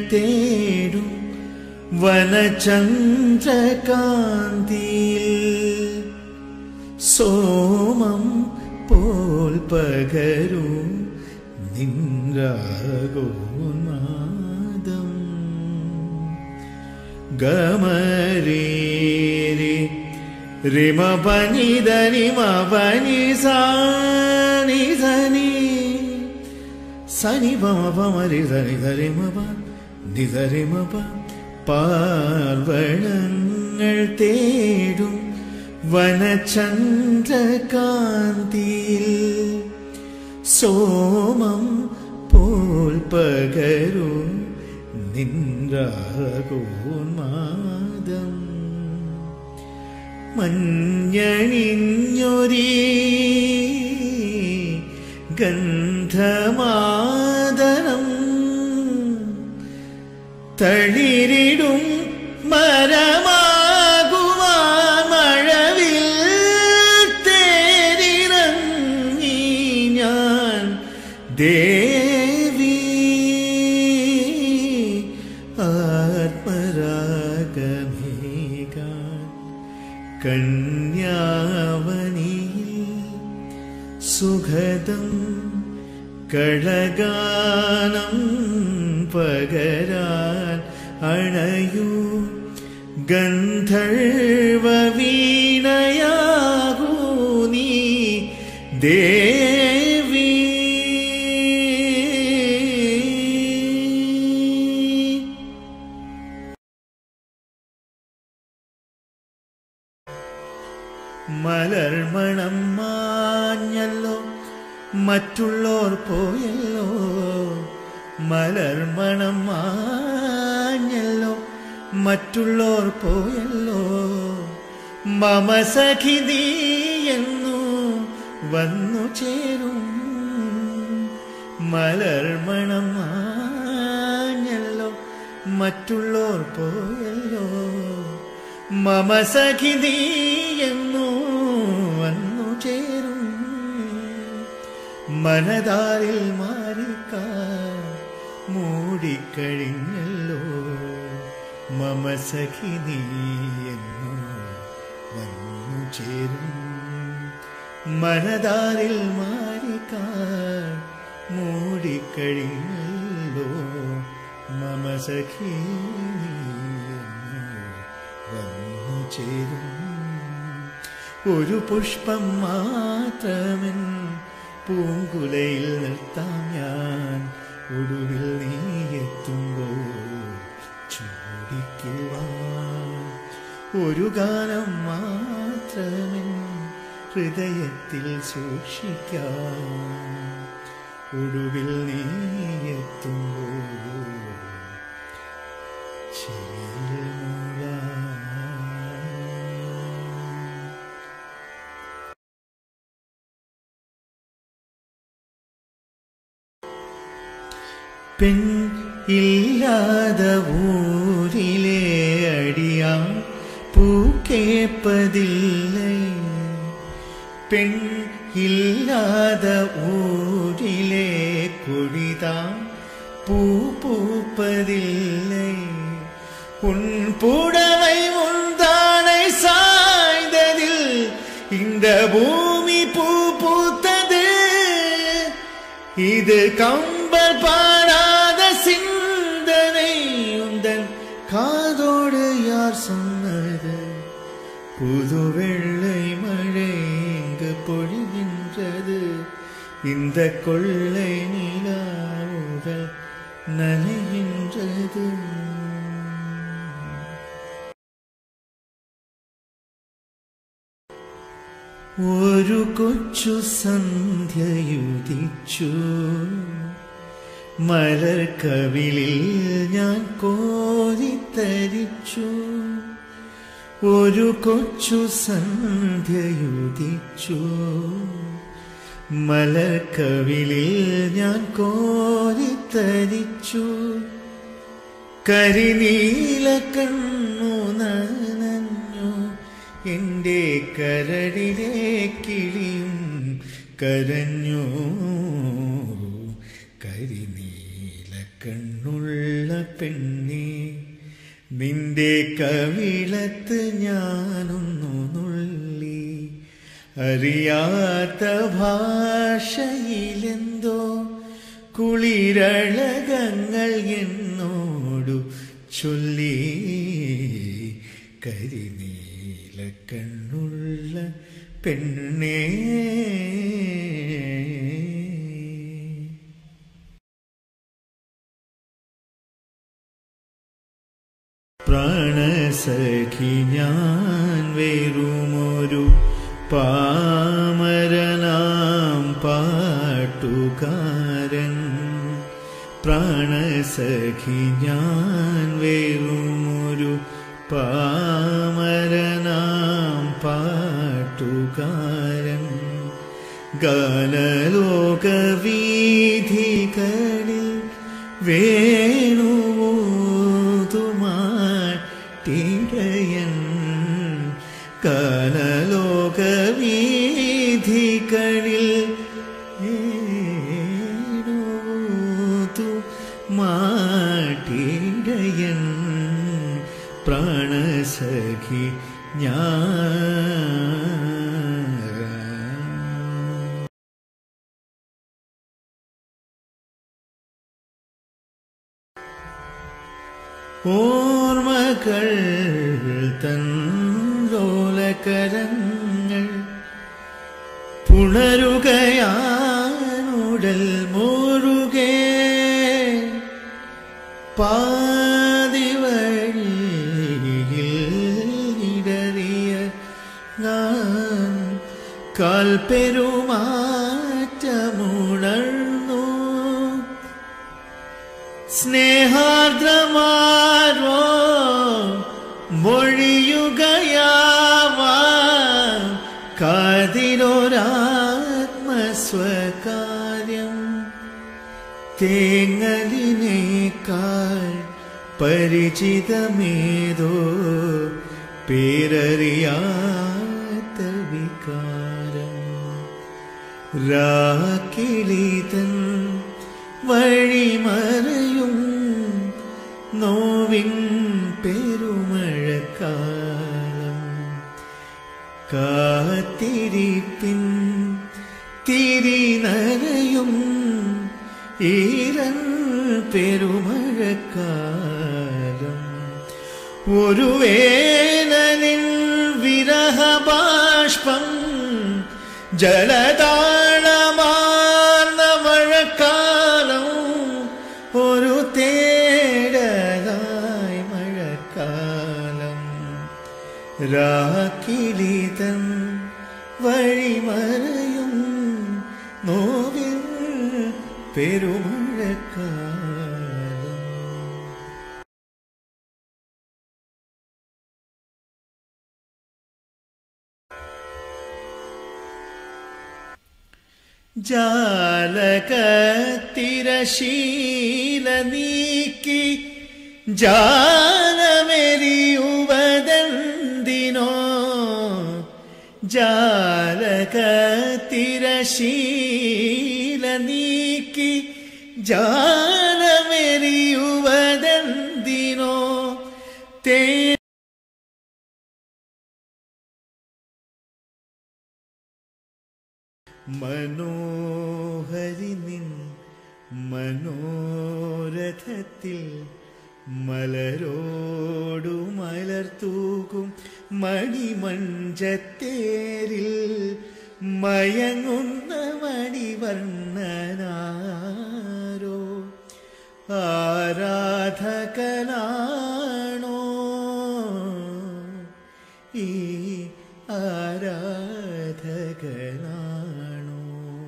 തേടും വനചന്ദ്രകാന്തിയിൽ സോമം പോൽ പകരും നിൻരാഗോനാദം ഗമരേരി റിമ പനിത നിമ പനി സാനി സനി സനി പമ പമരി സനി സരിമ പ നിസരിമ പ പാർവണങ്ങൾ തേടും വനചന്ദ്രകാന്തിയിൽ സോമം പോൽ പകരും നിൻരാഗോന്മാദം മഞ്ഞണിഞ്ഞൊരീ ഗന്ധമാദനം തളിരിടും മരമാകുവാൻ മഴവിൽ തേരിറങ്ങി ഞാൻ ദേവി ആത്മരാഗമേകാൻ കന്യാവനിയിൽ സുഖദം കളഗാനം പകരാൻ അണയൂ ഗന്ധർവ വീണയാകൂ നീ ദേവി മലർമണം മാഞ്ഞല്ലോ മറ്റുള്ളോർ പോയല്ലോ മലർമണം മാഞ്ഞല്ലോ മറ്റുള്ളോർ പോയല്ലോ മമ സഖി നീ എന്നു വന്നു ചേരും മലർമണം മാഞ്ഞല്ലോ മറ്റുള്ളോർ പോയല്ലോ മമ സഖി നീ എന്നു വന്നു ചേരും മനതാരിൽ മാറിക്ക മൂടിക്കഴിഞ്ഞല്ലോ മമ സഖി നീ എന്നു വന്നു ചേരും മനതാരിൽ മാറിക്ക മൂടിക്കഴിഞ്ഞല്ലോ മമ സഖി നീ എന്നു വന്നു ചേരും ഒരു പുഷ്പം മാത്രമൻ പൂങ്കുലയിൽ നിർത്താം ഞാൻ ഒടുവിൽ നീ എത്തുമ്പോൾ ചൂടിക്കുവാൻ ഒരു ഗാനം മാത്രമൻ ഹൃദയത്തിൽ സൂക്ഷിക്കാം ഒടുവിൽ നീ എത്തുമ്പോൾ ചെവിയിൽ മൂളാം. പെൺ ഇല്ലാத ஊரிலே அடியான் பூ கேட்பதில்லை பெண் இல்லாத ஊரிலே கொடிதான் பூ பூப்பதில்லை உன் புடவை உந்தானை சாய்ந்ததில் இந்த பூமி பூ பூத்தது இது கம்பல் பாடாத சிந்தனை உந்தன் காதோடு யார் சொன்னது புது வெள்ளை மழை இங்கு பொழிகின்றது இந்த கொள்ளை நிலாவுகள் நனைகின்றது ഒരു കൊച്ചു സന്ധ്യയുദിച്ചു മലർ കവിളിൽ ഞാൻ കോരിത്തരിച്ചു ഒരു കൊച്ചു സന്ധ്യയുദിച്ചു മലർ കവിളിൽ ഞാൻ കോരിത്തരിച്ചു കരിനീല കണ്ണു നനഞ്ഞു എൻ്റെ കരടിലെ കിളിയും കരഞ്ഞു കരിനീല നീലക്കണ്ണുള്ള പെണ്ണേ നിന്റെ കവിളത്ത് ഞാനൊന്നു നുള്ളി അറിയാത്ത ഭാഷയിലെന്തോ കുളിരഴകങ്ങൾ എന്നോടു ചൊല്ലി കരിനീല കണ്ണുള്ള പെണ്ണേ പ്രാണസഖി ഞാൻ വേറുമൊരു പാമരനാം പാട്ടുകാരൻ പ്രാണസഖി ഞാൻ വേറുമൊരു പാമരനാം പാട്ടുകാരൻ ഗാനലോകവീഥികളിൽ വേണുതുമാട്ടിടയൻ ഗാനലോകവീഥികളിൽ മാട്ടിടയൻ പ്രാണസഖി ഞാൻ ഓർമ്മകൾ തൻ ലോലകരങ്ങൾ പുണരുകയാനുടൽ മുറുകെ പാതിവഴിയിൽ ഇടറിയ ഞാൻ കാൽപ്പെരുമാറ്റമുണർന്നു സ്നേഹാർദ്രമാരോ മൊഴിയുകയാവാ കാതിരൊരാത്മസ്വകാര്യം തേങ്ങലിനേക്കാൾ പരിചിതമേതോ പേരറിയാത്ത വികാരം രാക്കിളിതൻ വഴിമറയും നോവിൻ പെരുമഴക്കാലം കാത്തിരിപ്പിൻ തിരിനരയും ഈരൻ പെരുമഴക്കാലം ഒരു വേനലിൻ വിരഹബാഷ്പം ജലതാളമാർന്ന മഴക്കാലം ഒരു തേടലായി മഴക്കാലം രാക്കിളിതൻ വഴിമറയും നോവിൽ പെരുമഴക്കാലം ജാലകത്തിരശീല നീക്കി ജാലമെരിയുവതെന്തിനോ ജാലകത്തിരശീല നീക്കി ജാലമെരിയുവതെന്തിനോ തേ മനോഹരി നിൻ മനോരഥത്തിൽ മലരോടു മലർത്തൂകും മണിമഞ്ചത്തേരിൽ മയങ്ങുന്ന മണിവർണ്ണനാരോ ആരാധകനാണോ ഈ ആരാധകനാണോ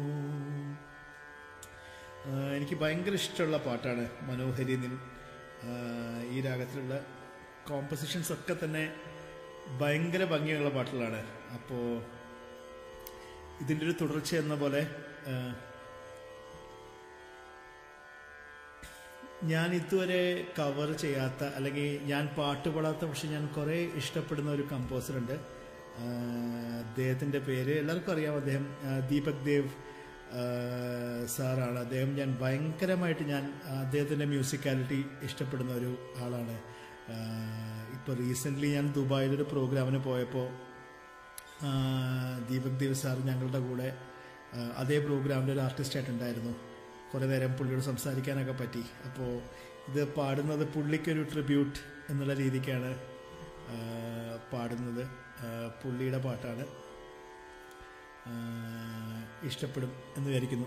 ആ, എനിക്ക് ഭയങ്കര ഇഷ്ടമുള്ള പാട്ടാണ് മനോഹരി നിൻ ആ, ഈ രാഗത്തിലുള്ള കോമ്പസിഷൻസ് ഒക്കെ തന്നെ ഭയങ്കര ഭംഗിയുള്ള പാട്ടുകളാണ് അപ്പോൾ ഇതിൻ്റെ ഒരു തുടർച്ച എന്ന പോലെ ആ, ഞാൻ ഇതുവരെ കവർ ചെയ്യാത്ത അല്ലെങ്കിൽ ഞാൻ പാട്ട് പാടാത്ത പക്ഷെ ഞാൻ കുറേ ഇഷ്ടപ്പെടുന്ന ഒരു കമ്പോസറുണ്ട് അദ്ദേഹത്തിൻ്റെ പേര് എല്ലാവർക്കും അറിയാം അദ്ദേഹം ആ, ദീപക് ദേവ് ആ, സാറാണ് അദ്ദേഹം ഞാൻ ഭയങ്കരമായിട്ട് ഞാൻ അദ്ദേഹത്തിൻ്റെ മ്യൂസിക്കാലിറ്റി ഇഷ്ടപ്പെടുന്ന ഒരു ആളാണ് ഇപ്പോൾ റീസെൻ്റ്ലി ഞാൻ ദുബായിലൊരു പ്രോഗ്രാമിന് പോയപ്പോൾ ആ, ദീപക് ദേവ് സാർ ഞങ്ങളുടെ കൂടെ ആ, അതേ പ്രോഗ്രാമിൽ ഒരു ആർട്ടിസ്റ്റായിട്ട് ഉണ്ടായിരുന്നു കുറേ നേരം പുള്ളിയോട് സംസാരിക്കാനൊക്കെ പറ്റി അപ്പോൾ ഇത് പാടുന്നത് പുള്ളിക്കൊരു ട്രിബ്യൂട്ട് എന്നുള്ള രീതിക്കാണ് ആ, പാടുന്നത് ആ, പുള്ളിയുടെ പാട്ടാണ് ആ, ഇഷ്ടപ്പെടും എന്ന് വിചാരിക്കുന്നു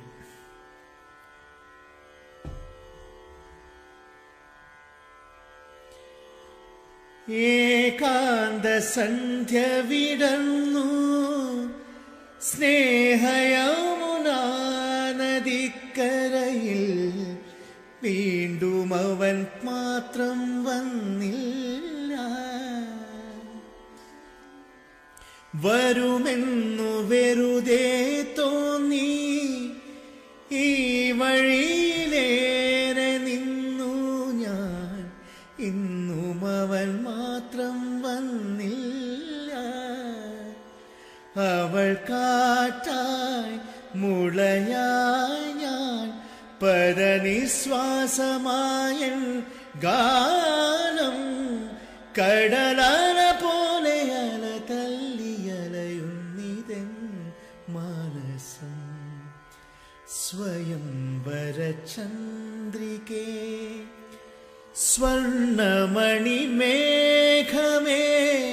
ഏകാന്ത സന്ധ്യ വിടർന്നു സ്നേഹയമുനാ നദിക്കരയിൽ വീണ്ടും അവൻ മാത്രം വന്നില്ല വരുമെന്നു വെറുതെ തോന്നി ഈ വഴിയിലേറെ നിന്നു ഞാൻ ഇന്നും അവൻ മാത്രം വന്നില്ല അവൾ കാറ്റായി മുളയായി ഞാൻ പരനിശ്വാസമായൻ ഗാനം കടലല പോലെ അല തല്ലിയലയുന്നിതൻ മാനസം സ്വയം വരചന്ദ്രികേ സ്വർണമണി മേഘമേ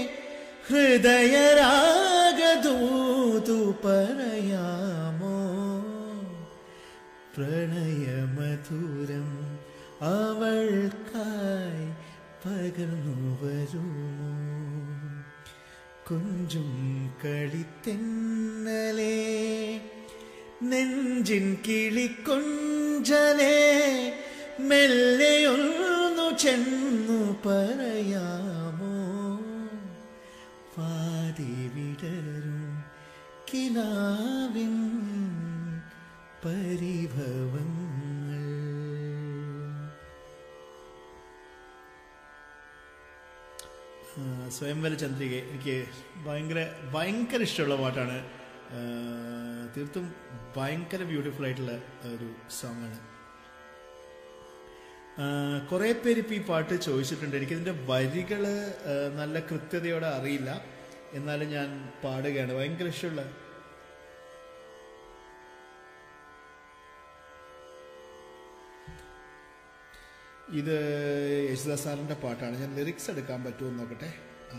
ഹൃദയരാഗദൂതു പറയാമോ പ്രണയമധുരം അവൾക്കായി പകർന്നു വരുമോ കുഞ്ചും കളിത്തെന്നലേ നെഞ്ചിൻ കിളിക്കൊഞ്ചലേ മെല്ലെയൊന്നു ചെന്നു പറയാമോ പാതി വിടരും കിനാവിൻ പരിഭവങ്ങൾ ആ, സ്വയംവര ചന്ദ്രിക എനിക്ക് ഭയങ്കര ഭയങ്കര ഇഷ്ടമുള്ള പാട്ടാണ് ആ, തീർത്തും ഭയങ്കര ബ്യൂട്ടിഫുൾ ആയിട്ടുള്ള ഒരു സോങ് ആണ് കുറെ പേര് ഇപ്പം ഈ പാട്ട് ചോദിച്ചിട്ടുണ്ട് എനിക്കിതിന്റെ വരികള് ആ, നല്ല കൃത്യതയോടെ അറിയില്ല എന്നാലും ഞാൻ പാടുകയാണ് ഭയങ്കര ഇഷ്ടമുള്ള ഇത് യേശുദാസ് സാറിന്റെ പാട്ടാണ് ഞാൻ ലിറിക്സ് എടുക്കാൻ പറ്റുമോ എന്ന് നോക്കട്ടെ ആ,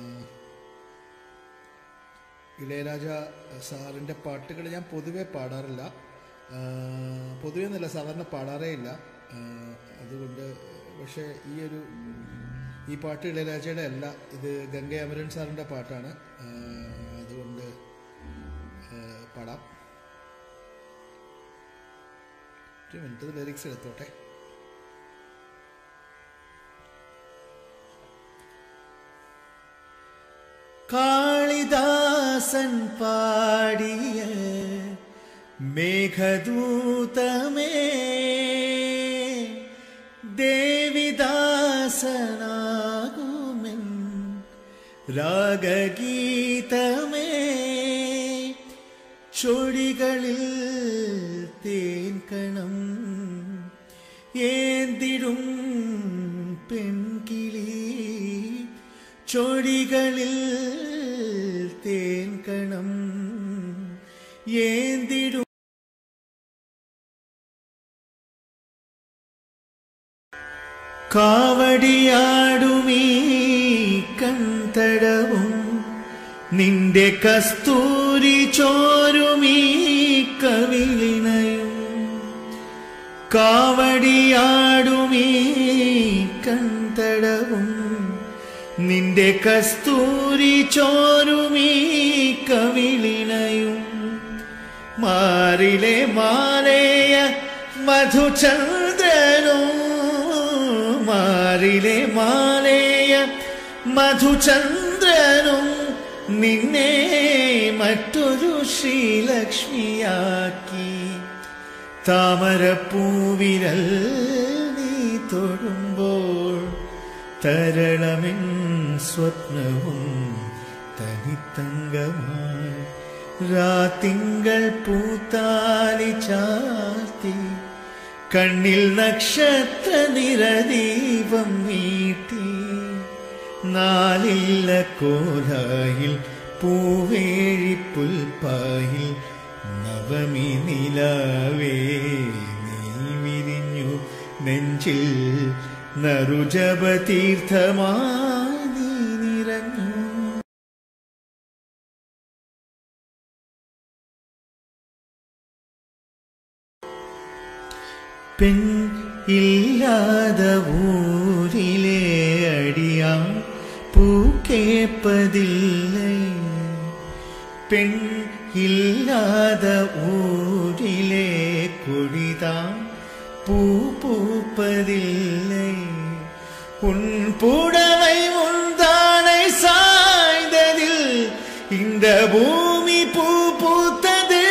ഇളയരാജ സാറിന്റെ പാട്ടുകൾ ഞാൻ പൊതുവെ പാടാറില്ല ആ, പൊതുവെ എന്നല്ല സാധാരണ പാടാറേ ഇല്ല ആ, അതുകൊണ്ട് പക്ഷേ ഈ ഒരു ഈ പാട്ട് ഇളയരാജയുടെ അല്ല ഇത് ഗംഗ അമരൻ സാറിന്റെ പാട്ടാണ് ആ, അതുകൊണ്ട് ആ, പാടാം ഒരു മിനിറ്റ് ലിറിക്സ് എടുത്തോട്ടെ കാളിദാസൻ പാടിയ മേഘദൂതമേ ദേവിദാസനാകുമെൻ രാഗഗീതമേ ചൊടികളിൽ തേൻകണം ഏന്തിടും പെൺകിളി ചൊടികളിൽ തേൻകണം ഏന്തിടും കാവടിയാടുമീ കൺതടവും നിന്റെ കസ്തൂരി ചോരുമീ കവിളിനയും കാവടിയാടുമീ കൺതടവും നിന്റെ കസ്തൂരി ചോരുമീ കവിളിനയും മാറിലെ മാലയ മധുചന്ദ്രനും മാറിലെ മാലയ മധുചന്ദ്രനും നിന്നെ മറ്റൊരു ശ്രീലക്ഷ്മിയാക്കി താമരപ്പൂവിരൽ നീ തൊടുമ്പോൾ തരളമെൻ സ്വപ്നവും തനിത്തങ്കമായി രാത്തിങ്കൾ പൂത്താലി ചാർത്തി കണ്ണിൽ നക്ഷത്ര നിറദീപം നീട്ടി നാലില്ല കോലായിൽ പൂവേഴി പുൽപ്പായിൽ നവമി നിലാവേ നീ വിരിഞ്ഞു നെഞ്ചിൽ നറുജപ തീർത്ഥമായി നീ നിറഞ്ഞു പെൺ ഇല്ലാத ഊരിലെ അടിയാ പൂക്കേപ്പതില്ലേ പെൺ ഇല്ലാத ஊரிலே கொடிதாம் பூ பூப்பதில்லை உன் புடவை முந்தானை சாய்ந்ததில் இந்த பூமி பூ பூத்தது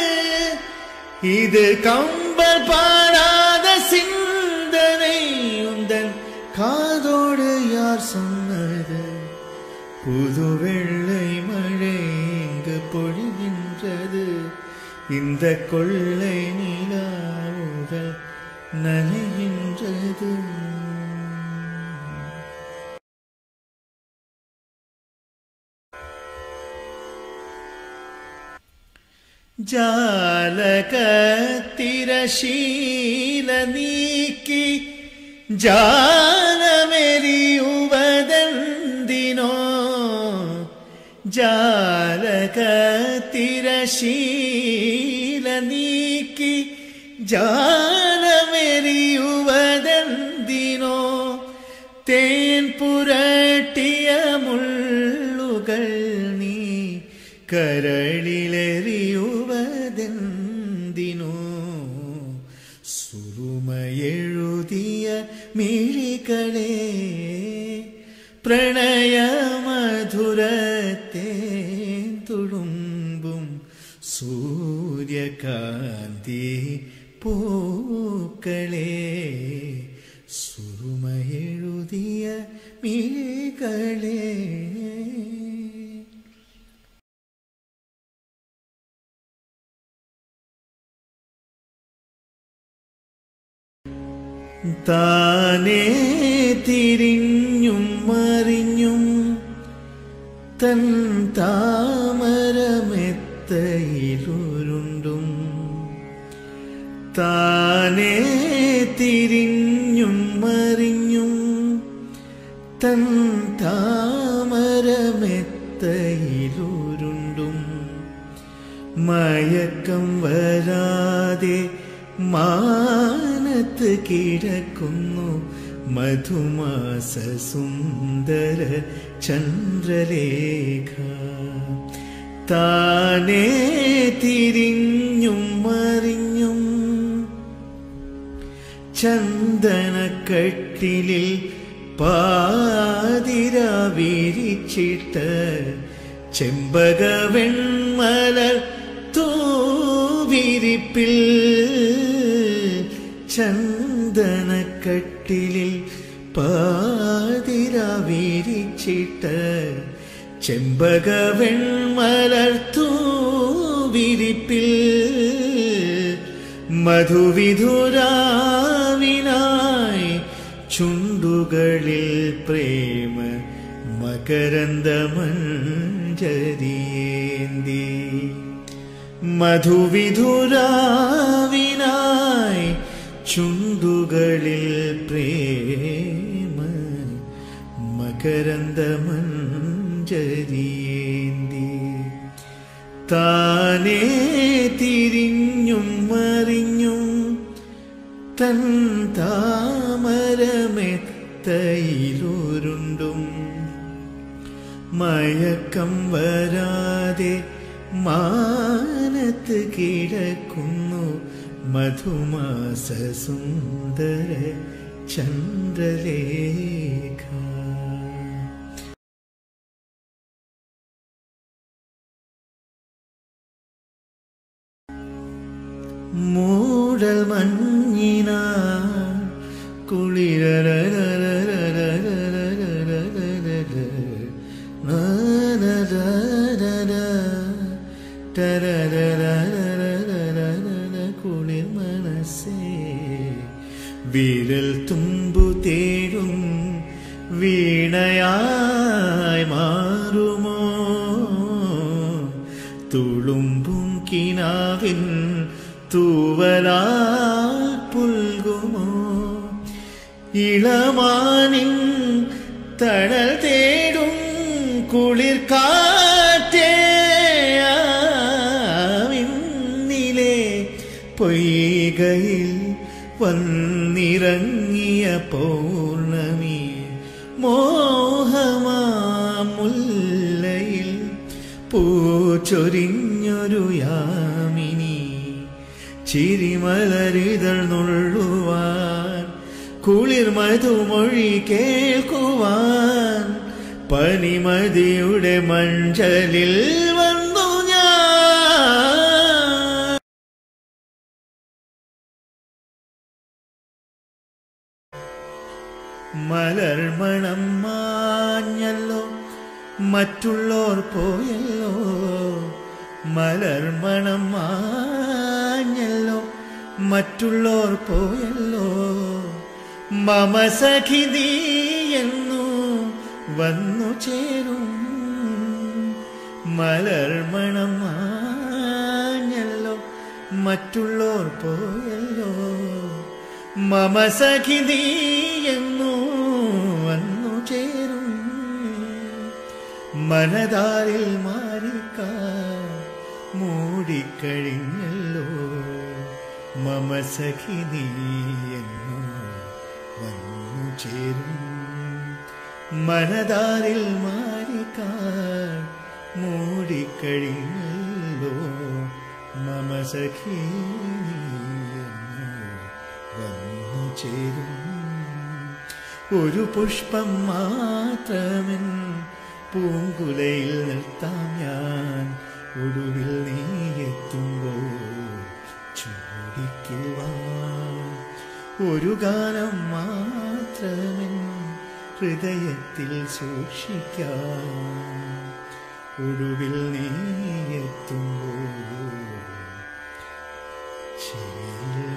இது கம்பல் பாடாத சிந்தனை உந்தன் காதோடு யார் சொன்னது புது வெள்ளை மழை இங்கு பொழிகின்றது இந்த கொள்ளை நிலாவுகள் நனைகின்றது ജാലകത്തിരശീല നീക്കി ജാലമെരിയുവതെന്തിനോ ജാലകത്തിരശീല നീക്കി ജാലമെരിയുവതെന്തിനോ തേൻ പുരട്ടിയ മുള്ളുകൾ നീ കരളിലെറിയുവതെന്തിനോ സുറുമയെഴുതിയ മിഴികളെ പ്രണയമധുരത്തെ തുളുമ്പും സൂര്യകാന്തി പൂക്കളെ സുറുമയെഴുതിയ മിഴികളെ താനേ തിരിഞ്ഞും മറിഞ്ഞും തൻ താമരമെത്തയിലുരുണ്ടും താനേ തിരിഞ്ഞും മറിഞ്ഞും തൻ താമരമെത്തയിലുരുണ്ടും മയക്കം വരാതെ മാനത്ത് കിടക്കുന്നു മധുമാസ സുന്ദര ചന്ദ്രലേഖ താനേ തിരിഞ്ഞും മറിഞ്ഞും ചന്ദനക്കട്ടിലിൽ പാതിര വിരിച്ചിട്ട് ചെമ്പക വെൺമലർ തൂവിരിപ്പിൽ ചന്ദനക്കട്ടിലിൽ പാതിര വിരിച്ചിട്ട് ചെമ്പക വെൺമലർ തൂവിരിപ്പിൽ മധുവിധുരാവിനായി ചുണ്ടുകളിൽ പ്രേമ മകരന്ദമഞ്ജരിയേന്തി മധുവിധുരാവിനായി ചുണ്ടുകളിൽ പ്രേമ മകരന്ദമഞ്ജരിയേന്തി താനേ തിരിഞ്ഞും മറിഞ്ഞും തൻ താമരമെത്തയിലുരുണ്ടും മയക്കം വരാതെ മാനത്ത് കിടക്കുന്നു മധുമാസ സുന്ദര ചന്ദ്രലേഖ മൂടൽ മഞ്ഞിന കുളിര ന മനസ്സേ വിരൽ തുമ്പു തേടും വീണയായി മാറുമോ തുളുമ്പും കിനാവിൻ തൂവലാൽ പുൽകുമോ ഇളമാനിൻ തണൽ തേടും കുളിർ കാറ്റേ മിന്നിലെ പൊയ്കയിൽ വന്നിറങ്ങിയ പൗർണമി മോഹമാമുല്ലയിൽ പൂച്ചൊരിഞ്ഞൊരു യാമിനി ചിരിമലരിതൾ നുള്ളുവാൻ കുളിർ മധുമൊഴി കേൾക്കുവാൻ പനിമതിയുടെ മഞ്ചലിൽ വന്നു ഞാൻ മലർമണം മാഞ്ഞല്ലോ മറ്റുള്ളോർ പോയല്ലോ മലർമണം മാഞ്ഞല്ലോ മറ്റുള്ളോർ പോയല്ലോ മമ സഖി നീ എന്നു വന്നു ചേരും മലർമണം മാഞ്ഞല്ലോ മറ്റുള്ളോർ പോയല്ലോ മമ സഖി നീ എന്നു വന്നു ചേരും മനതാരിൽ മാറിക്ക മൂടിക്കഴിഞ്ഞല്ലോ മമ സഖി നീ എന്നു വന്നു ചേരും മനതാരിൽ മാറിക്ക മൂടിക്കഴിഞ്ഞല്ലോ മമ സഖി നീ എന്നു വന്നു ചേരും ഒരു പുഷ്പം മാത്രമെൻ പൂങ്കുലയിൽ നിർത്താം ഞാൻ ഒടുവിൽ നീ എത്തുമ്പോൾ ചൂടിക്കുവാൻ ഒരു ഗാനം മാത്രമെൻ ഹൃദയത്തിൽ സൂക്ഷിക്കാം ഒടുവിൽ നീ എത്തുമ്പോൾ ചെവിയിൽ